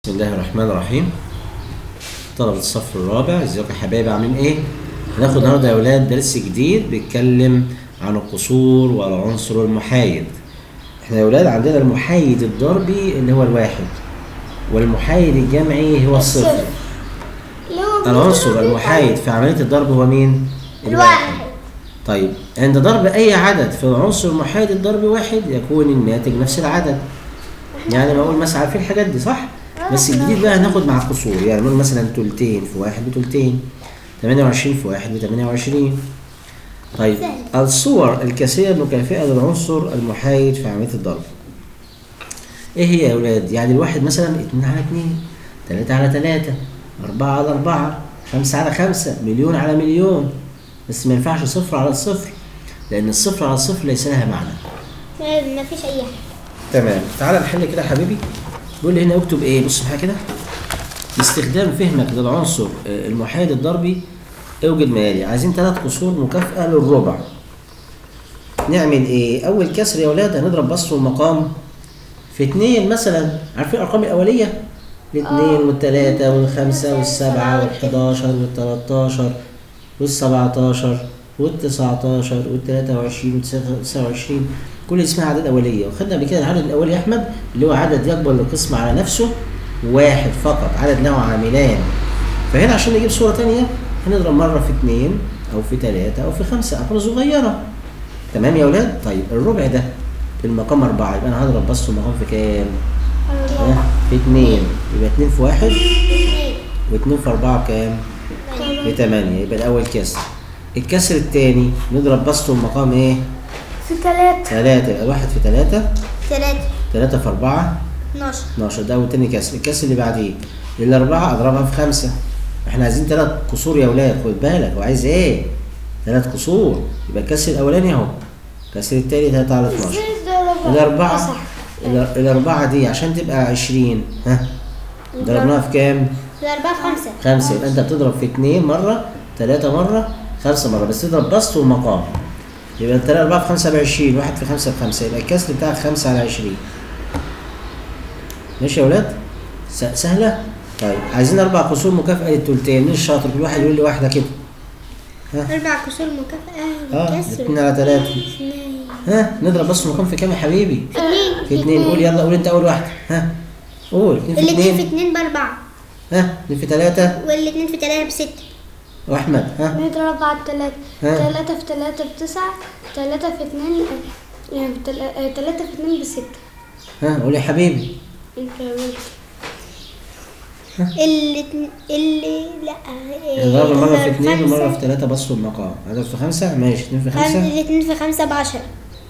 بسم الله الرحمن الرحيم طلبة الصف الرابع ازيكم يا حبايبي عاملين ايه؟ هناخد النهارده يا ولاد درس جديد بيتكلم عن القصور والعنصر المحايد احنا يا ولاد عندنا المحايد الضربي اللي هو الواحد والمحايد الجمعي هو الصفر اللي هو العنصر المحايد في عملية الضرب هو مين؟ الواحد طيب عند ضرب أي عدد في العنصر المحايد الضرب واحد يكون الناتج نفس العدد يعني ما أقول مثلا عارفين الحاجات دي صح؟ بس الجديد بقى هناخد مع القصور يعني نقول مثلا تلتين في واحد بتلتين 28 في واحد ب 28 طيب الصور الكثيرة المكافئة للعنصر المحايد في عملية الضرب ايه هي يا اولاد؟ يعني الواحد مثلا 2 على 2 3 على 3 4 على 4 5 على 5 مليون على مليون بس ما ينفعش صفر على الصفر لأن الصفر على الصفر ليس لها معنى ما فيش اي حاجه تمام تعال نحل كده يا حبيبي بيقول لي هنا اكتب ايه بص معايا كده باستخدام فهمك للعنصر آه، المحايد الضربي اوجد ما يلي عايزين ثلاث قصور مكافأة للربع نعمل ايه اول كسر يا ولاد هنضرب بسط المقام في اتنين مثلا عارفين الارقام الاوليه الاثنين والثلاثه والخمسه والسبعه والحداشر والتلاتاشر والسبعتاشر والتسعتاشر والتلاتة وعشرين والتسعة وعشرين كل اسمها أعداد أولية وخدنا قبل كده العدد الأولي يا أحمد اللي هو عدد يقبل القسم على نفسه واحد فقط عدد له عاملان فهنا عشان نجيب صورة تانية هنضرب مرة في اتنين أو في تلاتة أو في خمسة أرقام صغيرة تمام يا ولاد؟ طيب الربع ده المقام أربعة يبقى أنا هضرب بس المقام في كام؟ ها؟ في اتنين يبقى اتنين في واحد واتنين في أربعة بكام؟ بتمانية يبقى الأول كسر الكسر التاني نضرب بسط المقام إيه؟ في ثلاثة تلاتة يبقى واحد في تلاتة ثلاثة تلاتة في أربعة 12 12 ده أول تاني كسر الكسر اللي بعديه الأربعة أضربها في خمسة إحنا عايزين تلات قصور يا ولاد خد بالك هو عايز إيه؟ تلات قصور يبقى الكسر الأولاني أهو الكسر التاني تلاتة على 12 الأربعة صح الأر- الأربعة دي عشان تبقى عشرين ها ضربناها في كام؟ الأربعة في خمسة خمسة يبقى أنت بتضرب في اتنين مرة تلاتة مرة خمسة مرة بس تضرب بسط والمقام يبقى التلاتة أربعة في خمسة بعشرين واحد في خمسة بخمسة يبقى الكسر بتاعك خمسة على عشرين ماشي يا ولاد؟ س- سهلة؟ طيب عايزين أربع قصور مكافأة للتلتين مين الشاطر؟ كل واحد يقول لي واحدة كده أربع كسور مكافأة اه كسر اتنين على تلاتة اثنين ها نضرب بس المقام في كام يا حبيبي؟ اثنين في اتنين قول يلا قول أنت أول واحدة ها قول اتنين في الاثنين في اتنين اثنين بأربعة ها اتنين في تلاتة والاثنين في ثلاثة بستة وأحمد ها نضرب على التلاتة ها. تلاتة في تلاتة بتسعة تلاتة في اتنين يعني بتل- آه، تلاتة في اتنين بستة ها قول يا حبيبي انت قلت. اللي اللي لا نضرب مرة في إيه، اتنين خمسة. ومرة في تلاتة بصوا المقام هذا في خمسة ماشي اتنين في خم- خمسة الاثنين في خمسة بعشرة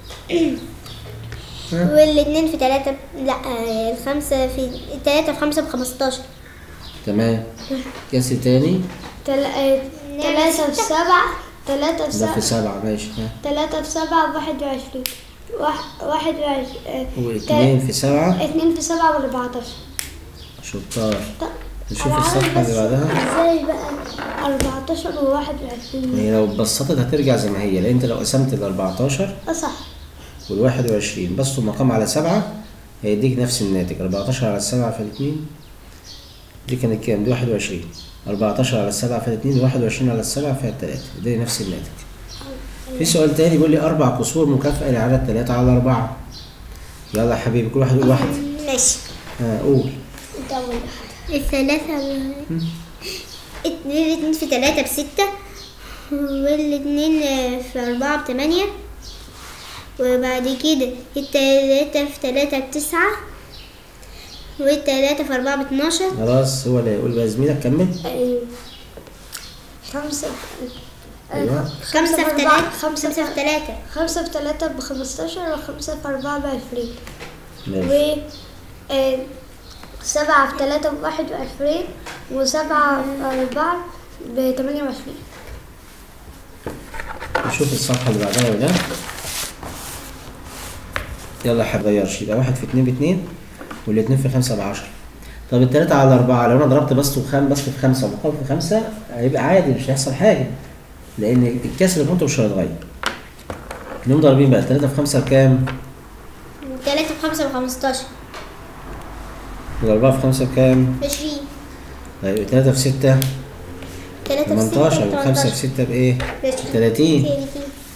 ها؟ والاثنين في ثلاثة لا الخمسة في الثلاثة في خمسة بخمستاشر تمام كاس تاني تل- آه، تلاتة في سبعة تلاتة في ده في سبعة سبعة ماشي ها تلاتة في سبعة بواحد وعشرين واحد واحد وعشرين واتنين في سبعة اتنين في سبعة بأربعتاشر شطار طب نشوف أنا عارف الصفحة اللي بس بعدها ازاي بقى أربعتاشر وواحد وعشرين هي لو اتبسطت هترجع زي ما هي لان انت لو قسمت ال 14 اه صح وال 21 بسطوا المقام على سبعة هيديك نفس الناتج 14 على السبعة في الاتنين دي كانت كام؟ دي 21 14 على السبعة في الاتنين 21 على السبعة في التلاتة دي نفس الناتج في سؤال تاني بيقول لي أربع قصور مكافأة لعدد تلاتة على أربعة يلا يا حبيبي كل واحد يقول واحد ماشي ها قول انت أول واحد الثلاثة اتنين اتنين في ثلاثة بستة والاثنين في أربعة بثمانية وبعد كده التلاتة في تلاتة بتسعة والتلاتة في أربعة باتناشر خلاص هو اللي هيقول بقى زميلك كمل أيوة. خمسة أيوة. خمسة في أربعة- تلاتة خمسة خمسة في تلاتة خمسة في تلاتة بخمستاشر وخمسة في أربعة بعشرين ماشي و آه، سبعة في تلاتة بواحد وعشرين وسبعة في أربعة بتمانية وعشرين نشوف الصفحة اللي بعدها ولا يلا يا حبيبي غيرش يبقى واحد في اتنين باتنين والاتنين في خمسة بعشرة طب التلاتة على أربعة لو أنا ضربت بسط وخم بسط في خمسة ومقام في خمسة هيبقى عادي مش هيحصل حاجة لأن الكسر اللي مش هيتغير نقوم ضاربين بقى تلاتة في خمسة بكام؟ تلاتة في خمسة بخمستاشر الأربعة في خمسة بكام؟ عشرين طيب تلاتة في ستة تلاتة في ستة تمنتاشر خمسة في ستة بإيه؟ تلاتين تلاتين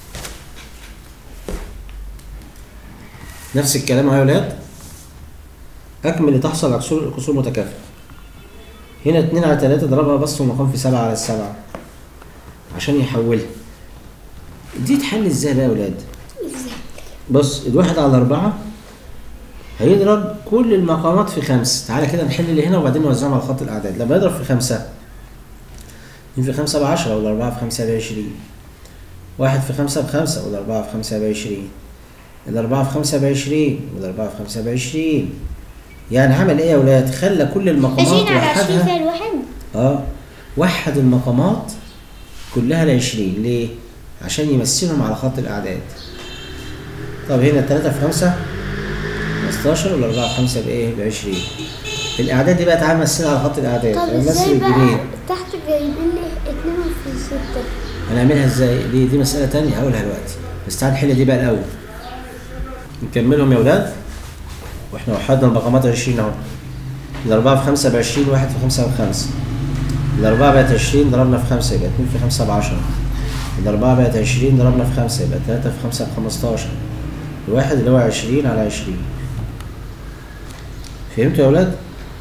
نفس الكلام اهو يا ولاد أكمل لتحصل على كسور كسور متكافئة هنا اتنين على تلاتة ضربها بس ومقام في سبعة على السبعة عشان يحولها دي تحل ازاي بقى يا ولاد؟ بص الواحد على أربعة هيضرب كل المقامات في خمس تعالى كده نحل اللي هنا وبعدين نوزعهم على خط الأعداد لما يضرب في خمسة اتنين في خمسة بعشرة والأربعة في خمسة بعشرين واحد في خمسة بخمسة والأربعة في خمسة بعشرين الأربعة في خمسة بعشرين والأربعة في خمسة بعشرين يعني عمل إيه يا ولاد؟ خلى كل المقامات عشرين على عشرين وحدها فيها الواحد اه وحد المقامات كلها لعشرين ليه؟ عشان يمثلهم على خط الأعداد طب هنا التلاتة في خمسة خمستاشر والأربعة في خمسة بإيه؟ بعشرين الأعداد دي بقى تعالى نمثلها على خط الأعداد طب هنمثل ازاي بقى الجنيه تحت جايبين لي اتنين في ستة هنعملها ازاي؟ دي دي مسألة تانية هقولها دلوقتي بس تعالى نحل دي بقى الأول نكملهم يا ولاد واحنا وحدنا المقامات 20 اهو الأربعة في خمسة بعشرين واحد في خمسة بخمسة الأربعة بقت عشرين ضربنا في خمسة يبقى اتنين في خمسة بعشرة الأربعة بقت عشرين ضربنا في خمسة يبقى تلاتة في خمسة بخمستاشر الواحد اللي هو عشرين على عشرين فهمتوا يا ولاد؟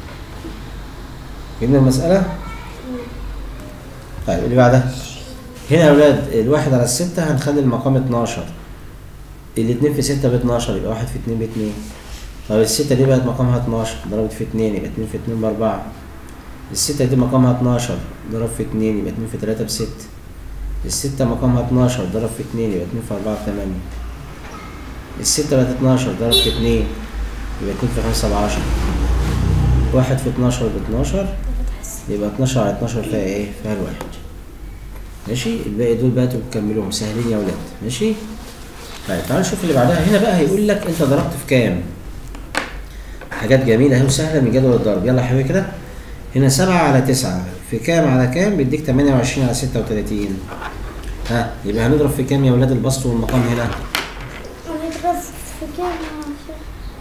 فهمنا المسألة؟ طيب اللي بعدها هنا يا ولاد الواحد على الستة هنخلي المقام اتناشر الاتنين في ستة باتناشر يبقى واحد في اتنين باتنين طب الستة دي بقت مقامها اتناشر ضربت في اتنين يبقى اتنين في اتنين بأربعة الستة دي مقامها اتناشر ضرب في اتنين يبقى اتنين في تلاتة بستة الستة مقامها اتناشر ضرب في اتنين يبقى اتنين في أربعة بتمانية الستة بقت اتناشر ضرب في اتنين يبقى اتنين في خمسة بعشرة واحد في اتناشر باتناشر يبقى اتناشر على اتناشر فيها ايه؟ فيها الواحد ماشي الباقي دول بقى تبقوا تكملوهم سهلين يا ولاد ماشي طيب تعال نشوف اللي بعدها هنا بقى هيقول لك انت ضربت في كام حاجات جميله اهي وسهله من جدول الضرب يلا يا حبيبي كده هنا سبعة على تسعة في كام على كام بيديك 28 على 36 ها يبقى هنضرب في كام يا ولاد البسط والمقام هنا هنضرب في كام عشان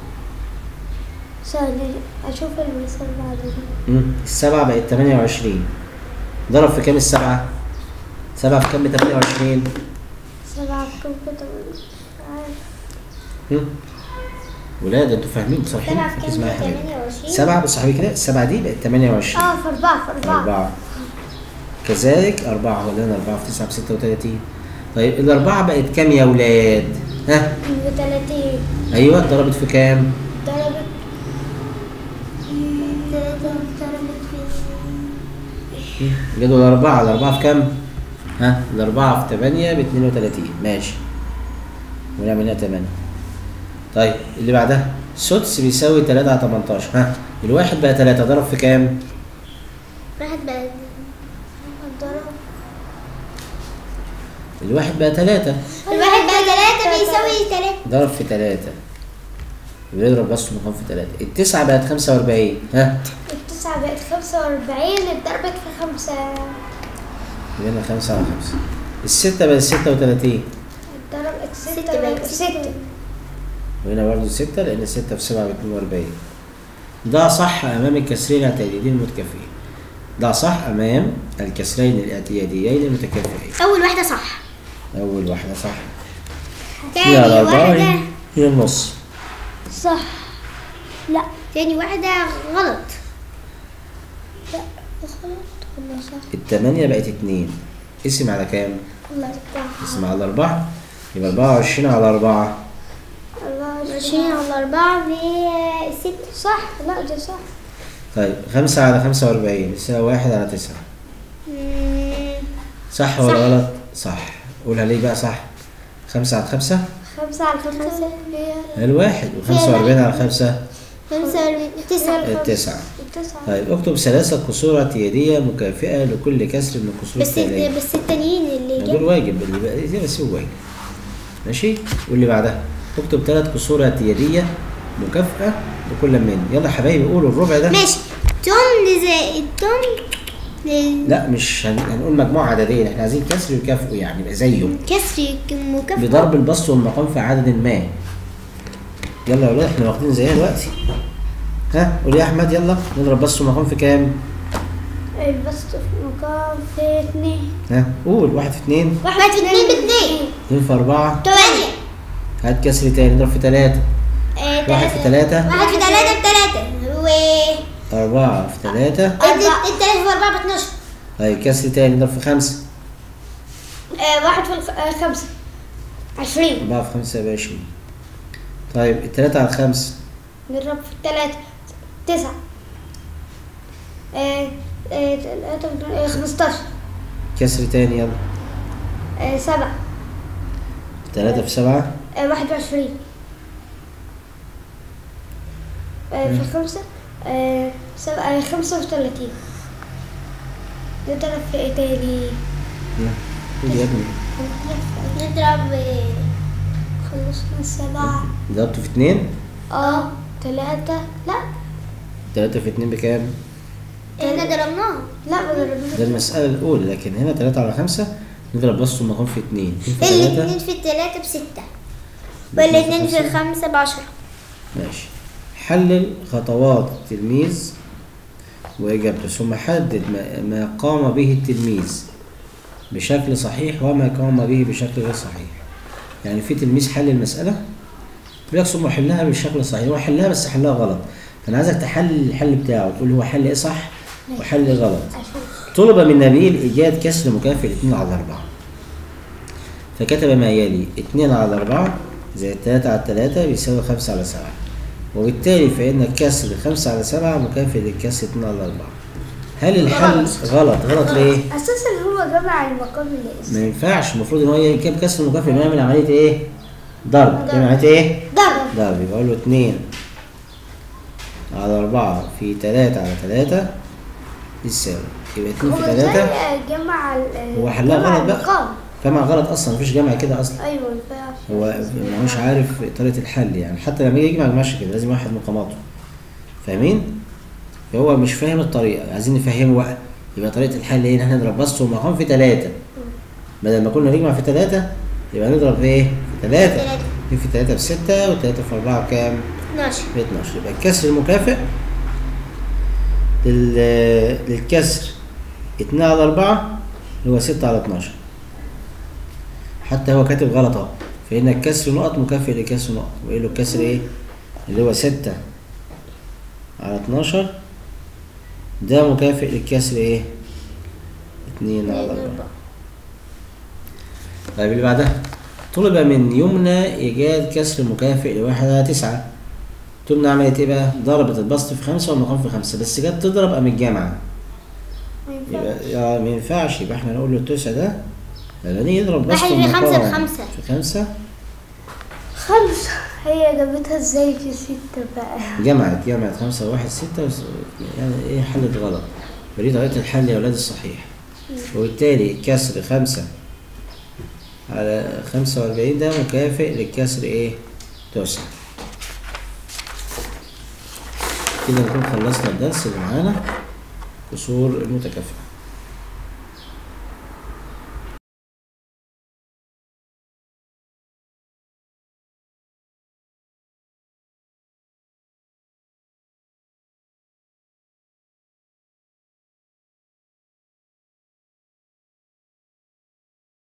ثانية أشوف المثال بعدين مم. السبعة بقت 28 ضرب في كام السبعة سبعة في كام ب 28 سبعة كم كده مش عارف مم. ولاد انتوا فاهمين صحيح سبعة في ركز كام معايا يا حبيبي تمانية وعشرين سبعة بص يا حبيبي كده السبعة دي بقت 28 اه في أربعة في أربعة أربعة كذلك أربعة ولنا أربعة في تسعة بستة وتلاتين طيب الأربعة بقت كام يا ولاد؟ ها؟ بتلاتين أيوه اتضربت في كام؟ ضربت جدول الأربعة الأربعة في كام؟ ها؟ الأربعة في تمانية باتنين وتلاتين ماشي ونعمل هنا تمانية طيب اللي بعدها سدس بيساوي تلاتة على تمنتاشر ها؟ الواحد بقى تلاتة ضرب في كام؟ واحد بقى ضرب الواحد بقى تلاتة الواحد بقى تلاتة بيساوي تلاتة ضرب في تلاتة بيضرب بس مقام في تلاتة التسعة بقت خمسة وأربعين ها؟ التسعة بقت خمسة وأربعين اتضربت في خمسة هنا خمسة على خمسة الستة بقت ستة وتلاتين اتضربت ستة ستة بقت بقت ستة. ستة وهنا برضه ستة لأن ستة في سبعة باتنين وأربعين ده صح أمام الكسرين الاعتياديين المتكافئين ده صح أمام الكسرين الاعتياديين المتكافئين أول واحدة صح أول واحدة صح هي تاني على أربعة واحدة هي- هي النص صح لا تاني واحدة غلط لا غلط ولا صح التمانية بقت اتنين اسم على كام؟ ولا صح اسم على أربعة يبقى أربعة وعشرين على أربعة أربعة عشرين على أربعة في ستة صح لا ده صح طيب خمسة على خمسة وأربعين يساوي واحد على تسعة مم، صح ولا صح. غلط؟ صح قولها ليه بقى صح؟ خمسة على خمسة خمسة على خمسة هي الواحد وخمسة وأربعين على خمسة خمسة وأربعين تسعة التسعة التسعة طيب اكتب ثلاثة كسور اعتيادية مكافئة لكل كسر من الكسور بس التالية بس التانيين اللي دول جاب واجب اللي بقى دي بس هو واجب ماشي واللي بعدها اكتب ثلاث كسور اعتيادية مكافأة لكل منهم يلا يا حبايبي قولوا الربع ده ماشي تمن زائد تمن لل- لا مش هن- هنقول مجموعة عددية احنا عايزين كسر يكافئوا يعني يبقى زيه كسر مكافأة بضرب البسط والمقام في عدد ما يلا يا ولاد احنا واخدين زيها دلوقتي ها قول يا احمد يلا نضرب بس ومقام في كام البسط في مقام في اتنين ها قول واحد في اتنين واحد في اتنين باتنين اتنين في اربعة تمانية هات كسر تاني نضرب في تلاتة آه، واحد في تلاتة واحد في تلاتة بتلاتة و أربعة في تلاتة التلاتة في أربعة باتناشر طيب كسر تاني نضرب في خمسة آه، واحد في الخ- آه، خمسة عشرين أربعة في خمسة يبقى عشرين طيب التلاتة على الخمسة نضرب في التلاتة تسعة آه، آه، تلاتة في- آه، خمستاشر كسر تاني يلا آه، سبعة تلاتة في سبعة آه، واحد وعشرين آه، في الخمسة آه، سبعة آه، خمسة وثلاثين نضرب في ايه تاني يلا. قول يا ابني نضرب آه، خلصنا سبعة ضربته في اتنين اه تلاتة لا تلاتة في اتنين بكام؟ احنا ضربناه لا ما ضربناش ده المسألة الأولى لكن هنا تلاتة على خمسة نضرب بس ومقام في اتنين اتنين في الاتنين تلاتة في التلاتة بستة الاتنين والاتنين في خمسة. الخمسة بعشرة ماشي حلل خطوات التلميذ وإجابته ثم حدد ما, ما قام به التلميذ بشكل صحيح وما قام به بشكل غير صحيح يعني في تلميذ حل المسألة بيقصد حلها بالشكل الصحيح هو حلها بس حلها غلط فأنا عايزك تحلل الحل بتاعه تقول هو حل إيه صح وحل إيه غلط طلب من نبيل إيجاد كسر مكافئ 2 على 4 فكتب ما يلي 2 على 4 زائد 3 على 3 بيساوي 5 على 7 وبالتالي فإن الكسر 5 على 7 مكافئ للكسر 2 على 4 هل الحل غلط غلط ليه؟ اساسا هو جمع المقام الاسم ما ينفعش المفروض ان هو يجيب كسر مكافئ انه يعمل عمليه ايه؟ ضرب يعمل عمليه ايه؟ ضرب ضرب يبقى اقول له 2 على 4 في 3 على 3 يساوي يبقى 2 هو في 3 ازاي جمع ال- هو حلها جمع غلط بقى. المقام جمع غلط اصلا مفيش جمع كده اصلا ايوه ما ينفعش هو مش عارف طريقه الحل يعني حتى لما يجي يجمع ما يجمعش كده لازم واحد مقاماته فاهمين؟ فهو مش فاهم الطريقه عايزين نفهمه بقى يبقى طريقه الحل ايه؟ ان احنا نضرب بس ومقام في 3 بدل ما كنا نجمع في 3 يبقى نضرب في ايه؟ في 3 تلاتة. في في 3 في 6 و3 في 4 بكام؟ 12 ب 12 يبقى الكسر المكافئ لل- للكسر 2 على 4 اللي هو 6 على 12 حتى هو كاتب غلط اهو فإن الكسر نقط مكافئ لكسر نقط وقال له الكسر ايه؟ اللي هو 6 على 12 ده مكافئ للكسر ايه؟ 2 على 4 طيب اللي بعدها طلب من يمنى إيجاد كسر مكافئ لواحد على تسعة تمنى عملت ايه بقى؟ ضربت البسط في خمسة والمقام في خمسة بس جت تضرب قام الجامعة ما ينفعش يبقى يا ما ينفعش يبقى احنا نقول له التسعة ده لأنني يضرب بسط واحد في خمسة ومقام بخمسة. في خمسة خمسة هي جابتها ازاي في ستة بقى جمعت جمعت خمسة وواحد ستة وس- يعني ايه حلت غلط فدي طريقة الحل يا ولاد الصحيح وبالتالي كسر خمسة على خمسة وأربعين ده مكافئ للكسر ايه؟ تسعة كده نكون خلصنا الدرس اللي معانا كسور المتكافئة